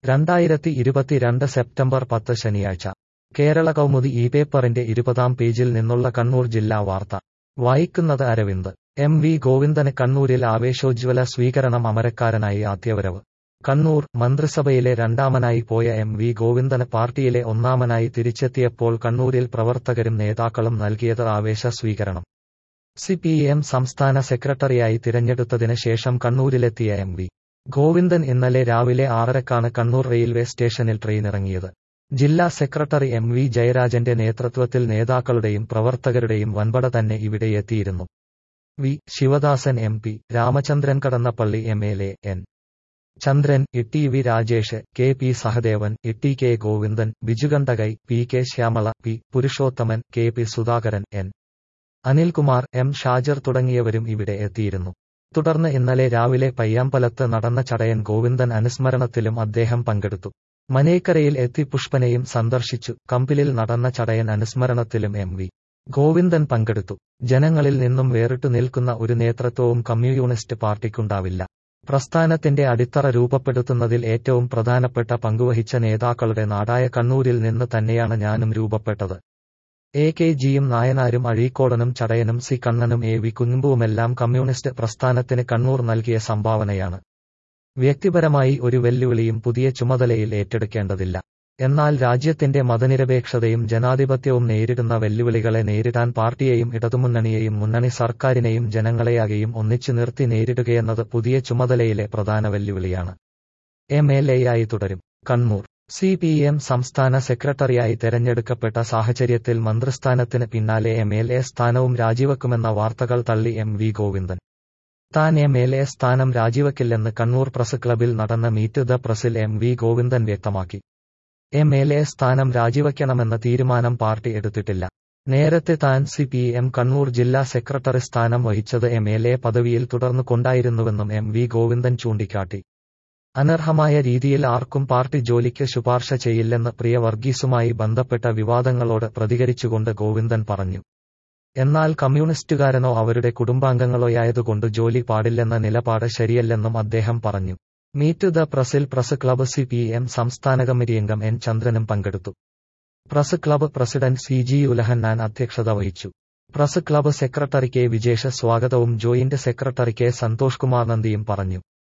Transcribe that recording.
രണ്ടായിരത്തി ഇരുപത്തിരണ്ട് സെപ്റ്റംബർ പത്ത് ശനിയാഴ്ച കേരള കൗമുദി ഈ പേപ്പറിന്റെ ഇരുപതാം പേജിൽ നിന്നുള്ള കണ്ണൂർ ജില്ലാ വാർത്ത വായിക്കുന്നത് അരവിന്ദ് എം വി ഗോവിന്ദന് കണ്ണൂരിൽ ആവേശോജ്വല സ്വീകരണം അമരക്കാരനായി ആദ്യവരവ് കണ്ണൂർ മന്ത്രിസഭയിലെ രണ്ടാമനായി പോയ എം വി ഗോവിന്ദന് പാർട്ടിയിലെ ഒന്നാമനായി തിരിച്ചെത്തിയപ്പോൾ കണ്ണൂരിൽ പ്രവർത്തകരും നേതാക്കളും നൽകിയത് ആവേശ സ്വീകരണം സി പി എം സംസ്ഥാന സെക്രട്ടറിയായി തിരഞ്ഞെടുത്തതിന് ശേഷം കണ്ണൂരിലെത്തിയ എം വി ഗോവിന്ദൻ ഇന്നലെ രാവിലെ ആറരക്കാണ് കണ്ണൂർ റെയിൽവേ സ്റ്റേഷനിൽ ട്രെയിനിറങ്ങിയത് ജില്ലാ സെക്രട്ടറി എം വി ജയരാജന്റെ നേതൃത്വത്തിൽ നേതാക്കളുടെയും പ്രവർത്തകരുടെയും വൻപട തന്നെ ഇവിടെ എത്തിയിരുന്നു V Sivadasan M P Ramachandran Kadannappally M L A N Chandran ഇട്ടി V Rajesh K P Sahadevan ഇട്ടി K Govindan Biju Kandakkai P K Shyamala P Purushothaman K P Sudhakaran N Anilkumar M Shajar തുടങ്ങിയവരും ഇവിടെ എത്തിയിരുന്നു തുടർന്ന് ഇന്നലെ രാവിലെ പയ്യാമ്പലത്ത് നടന്ന ചടയൻ ഗോവിന്ദൻ അനുസ്മരണത്തിലും അദ്ദേഹം പങ്കെടുത്തു മനേക്കരയിൽ എത്തി പുഷ്പനെയും സന്ദർശിച്ചു കമ്പിലിൽ നടന്ന ചടയൻ അനുസ്മരണത്തിലും എം വി ഗോവിന്ദൻ പങ്കെടുത്തു ജനങ്ങളിൽ നിന്നും വേറിട്ടു നിൽക്കുന്ന ഒരു നേതൃത്വവും കമ്മ്യൂണിസ്റ്റ് പാർട്ടിക്കുണ്ടാവില്ല പ്രസ്ഥാനത്തിന്റെ അടിത്തറ രൂപപ്പെടുത്തുന്നതിൽ ഏറ്റവും പ്രധാനപ്പെട്ട പങ്കുവഹിച്ച നേതാക്കളുടെ നാടായ കണ്ണൂരിൽ നിന്ന് തന്നെയാണ് ഞാനും രൂപപ്പെട്ടത് എ കെ ജിയും നായനാരും അഴീക്കോടനും ചടയനും സി കണ്ണനും എ വി കുഞ്ഞുമ്പുവുമെല്ലാം കമ്മ്യൂണിസ്റ്റ് പ്രസ്ഥാനത്തിന് കണ്ണൂർ നൽകിയ സംഭാവനയാണ് വ്യക്തിപരമായി ഒരു വെല്ലുവിളിയും പുതിയ ചുമതലയിൽ ഏറ്റെടുക്കേണ്ടതില്ല എന്നാൽ രാജ്യത്തിന്റെ മതനിരപേക്ഷതയും ജനാധിപത്യവും നേരിടുന്ന വെല്ലുവിളികളെ നേരിടാൻ പാർട്ടിയെയും ഇടതുമുന്നണിയെയും മുന്നണി സർക്കാരിനെയും ജനങ്ങളെയാകെയും ഒന്നിച്ചു നിർത്തി നേരിടുകയെന്നത് പുതിയ ചുമതലയിലെ പ്രധാന വെല്ലുവിളിയാണ് എം എൽ എയായി തുടരും കണ്ണൂർ സി പി എം സംസ്ഥാന സെക്രട്ടറിയായി തെരഞ്ഞെടുക്കപ്പെട്ട സാഹചര്യത്തിൽ മന്ത്രിസ്ഥാനത്തിന് പിന്നാലെ എം എൽ എ സ്ഥാനവും രാജിവെക്കുമെന്ന വാർത്തകൾ തള്ളി എം വി ഗോവിന്ദൻ താൻ എം എൽ എ സ്ഥാനം രാജിവെക്കില്ലെന്ന് കണ്ണൂർ പ്രസ് ക്ലബിൽ നടന്ന മീറ്റ് ദ പ്രസിൽ എം വി ഗോവിന്ദൻ വ്യക്തമാക്കി എം എൽ എ സ്ഥാനം രാജിവെക്കണമെന്ന തീരുമാനം പാർട്ടി എടുത്തിട്ടില്ല നേരത്തെ താൻ സി പി എം കണ്ണൂർ ജില്ലാ സെക്രട്ടറി സ്ഥാനം വഹിച്ചത് എം എൽ എ പദവിയിൽ തുടർന്നു കൊണ്ടായിരുന്നുവെന്നും എം വി ഗോവിന്ദൻ ചൂണ്ടിക്കാട്ടി അനർഹമായ രീതിയിൽ ആർക്കും പാർട്ടി ജോലിക്ക് ശുപാർശ ചെയ്യില്ലെന്ന് പ്രിയ വർഗീസുമായി ബന്ധപ്പെട്ട വിവാദങ്ങളോട് പ്രതികരിച്ചുകൊണ്ട് ഗോവിന്ദൻ പറഞ്ഞു എന്നാൽ കമ്മ്യൂണിസ്റ്റുകാരനോ അവരുടെ കുടുംബാംഗങ്ങളോയായതുകൊണ്ട് ജോലി പാടില്ലെന്ന നിലപാട് ശരിയല്ലെന്നും അദ്ദേഹം പറഞ്ഞു മീറ്റ് ദ പ്രസിൽ press club C P M സംസ്ഥാന കമ്മിറ്റി അംഗം എൻ ചന്ദ്രനും പങ്കെടുത്തു press club president C G Ulahannan അധ്യക്ഷത വഹിച്ചു press club secretary K Vijesh സ്വാഗതവും joint secretary K Santhosh Kumar നന്ദിയും പറഞ്ഞു